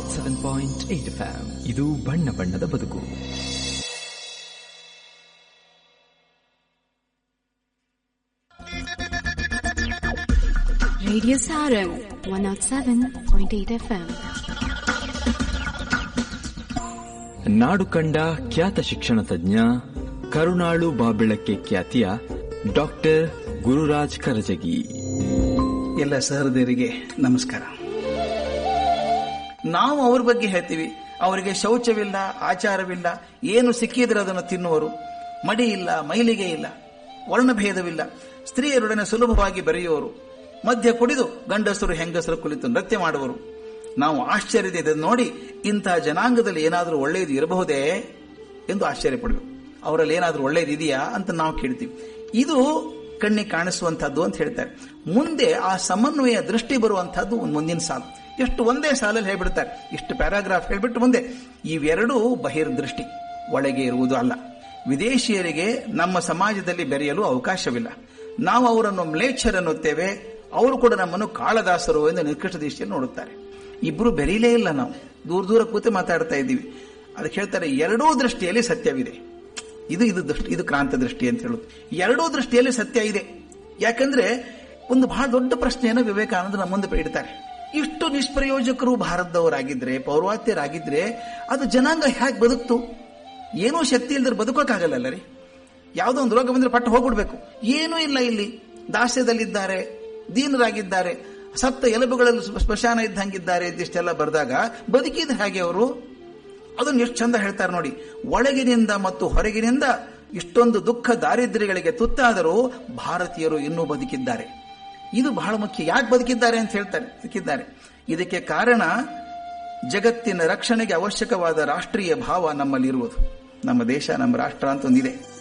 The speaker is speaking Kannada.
Not seven point eight FM ಇದು ಬಣ್ಣ ಬಣ್ಣದ ಬದುಕು Radio Sarum 107.8 FM. ನಾಡು ಕಂಡ ಖ್ಯಾತ ಶಿಕ್ಷಣ ತಜ್ಞ ಕರುಣಾಳು ಬಾಬೆಳಕ್ಕೆ ಖ್ಯಾತಿಯ ಡಾಕ್ಟರ್ ಗುರುರಾಜ್ ಕರಜಗಿ ಎಲ್ಲ ಸಹೃದಯರಿಗೆ ನಮಸ್ಕಾರ ನಾವು ಅವ್ರ ಬಗ್ಗೆ ಹೇಳ್ತೀವಿ ಅವರಿಗೆ ಶೌಚವಿಲ್ಲ ಆಚಾರವಿಲ್ಲ ಏನು ಸಿಕ್ಕಿದ್ರೆ ಅದನ್ನು ತಿನ್ನುವರು ಮಡಿ ಇಲ್ಲ ಮೈಲಿಗೆ ಇಲ್ಲ ವರ್ಣಭೇದವಿಲ್ಲ ಸ್ತ್ರೀಯರೊಡನೆ ಸುಲಭವಾಗಿ ಬೆರೆಯುವರು ಮಧ್ಯ ಕುಡಿದು ಗಂಡಸರು ಹೆಂಗಸರು ಕುಳಿತು ನೃತ್ಯ ಮಾಡುವರು ನಾವು ಆಶ್ಚರ್ಯದ ಇದನ್ನು ನೋಡಿ ಇಂತಹ ಜನಾಂಗದಲ್ಲಿ ಏನಾದರೂ ಒಳ್ಳೆಯದು ಇರಬಹುದೇ ಎಂದು ಆಶ್ಚರ್ಯ ಪಡಬೇಕು ಅವರಲ್ಲಿ ಏನಾದರೂ ಒಳ್ಳೆಯದು ಇದೆಯಾ ಅಂತ ನಾವು ಕೇಳ್ತೀವಿ ಇದು ಕಣ್ಣಿಗೆ ಕಾಣಿಸುವಂತಹದ್ದು ಅಂತ ಹೇಳ್ತಾರೆ ಮುಂದೆ ಆ ಸಮನ್ವಯ ದೃಷ್ಟಿ ಬರುವಂತಹದ್ದು ಒಂದು ಮುಂದಿನ ಸಾಲು ಎಷ್ಟು ಒಂದೇ ಸಾಲಲ್ಲಿ ಹೇಳ್ಬಿಡ್ತಾರೆ ಇಷ್ಟು ಪ್ಯಾರಾಗ್ರಾಫ್ ಹೇಳ್ಬಿಟ್ಟು ಮುಂದೆ ಇವೆರಡೂ ಬಹಿರ್ದೃಷ್ಟಿ ಒಳಗೆ ಇರುವುದು ಅಲ್ಲ ವಿದೇಶಿಯರಿಗೆ ನಮ್ಮ ಸಮಾಜದಲ್ಲಿ ಬೆರೆಯಲು ಅವಕಾಶವಿಲ್ಲ ನಾವು ಅವರನ್ನು ಮ್ಲೇಚ್ಛರನ್ನುತ್ತೇವೆ ಅವರು ಕೂಡ ನಮ್ಮನ್ನು ಕಾಳದಾಸರು ಎಂದು ನಿಕೃಷ್ಟ ದೃಷ್ಟಿಯಲ್ಲಿ ನೋಡುತ್ತಾರೆ ಇಬ್ರು ಬೆರೀಲೇ ಇಲ್ಲ ನಾವು ದೂರ ದೂರ ಕೂತು ಮಾತಾಡ್ತಾ ಇದ್ದೀವಿ ಅದಕ್ಕೆ ಹೇಳ್ತಾರೆ ಎರಡೂ ದೃಷ್ಟಿಯಲ್ಲಿ ಸತ್ಯವಿದೆ ಇದು ಇದು ದೃಷ್ಟಿ ಇದು ಕ್ರಾಂತ ದೃಷ್ಟಿ ಅಂತ ಹೇಳುದು ಎರಡೂ ದೃಷ್ಟಿಯಲ್ಲಿ ಸತ್ಯ ಇದೆ ಯಾಕಂದ್ರೆ ಒಂದು ಬಹಳ ದೊಡ್ಡ ಪ್ರಶ್ನೆಯನ್ನು ವಿವೇಕಾನಂದ ನಮ್ಮ ಮುಂದೆ ಇಡ್ತಾರೆ ಇಷ್ಟು ನಿಷ್ಪ್ರಯೋಜಕರು ಭಾರತದವರಾಗಿದ್ರೆ ಪೌರ್ವಾತ್ಯರಾಗಿದ್ರೆ ಅದು ಜನಾಂಗ ಹೇಗೆ ಬದುಕ್ತು ಏನೂ ಶಕ್ತಿ ಇಲ್ಲದ್ರೆ ಬದುಕೋಕ್ಕಾಗಲ್ಲ ರೀ ಯಾವುದೋ ಒಂದು ರೋಗ ಬಂದ್ರೆ ಪಟ್ಟು ಹೋಗ್ಬಿಡ್ಬೇಕು ಏನೂ ಇಲ್ಲ ಇಲ್ಲಿ ದಾಸ್ಯದಲ್ಲಿದ್ದಾರೆ ದೀನರಾಗಿದ್ದಾರೆ ಸತ್ತ ಎಲುಬುಗಳಲ್ಲಿ ಸ್ಮಶಾನ ಇದ್ದಂಗಿದ್ದಾರೆ ಇದಿಷ್ಟೆಲ್ಲ ಬರೆದಾಗ ಬದುಕಿದ ಹಾಗೆ ಅವರು ಅದನ್ನು ಎಷ್ಟು ಚಂದ ಹೇಳ್ತಾರೆ ನೋಡಿ ಒಳಗಿನಿಂದ ಮತ್ತು ಹೊರಗಿನಿಂದ ಇಷ್ಟೊಂದು ದುಃಖ ದಾರಿದ್ರ್ಯಗಳಿಗೆ ತುತ್ತಾದರೂ ಭಾರತೀಯರು ಇನ್ನೂ ಬದುಕಿದ್ದಾರೆ ಇದು ಬಹಳ ಮುಖ್ಯ ಯಾಕೆ ಬದುಕಿದ್ದಾರೆ ಅಂತ ಹೇಳ್ತಾರೆ ಬದುಕಿದ್ದಾರೆ ಇದಕ್ಕೆ ಕಾರಣ ಜಗತ್ತಿನ ರಕ್ಷಣೆಗೆ ಅವಶ್ಯಕವಾದ ರಾಷ್ಟ್ರೀಯ ಭಾವ ನಮ್ಮಲ್ಲಿರುವುದು ನಮ್ಮ ದೇಶ ನಮ್ಮ ರಾಷ್ಟ್ರ ಅಂತ ಒಂದಿದೆ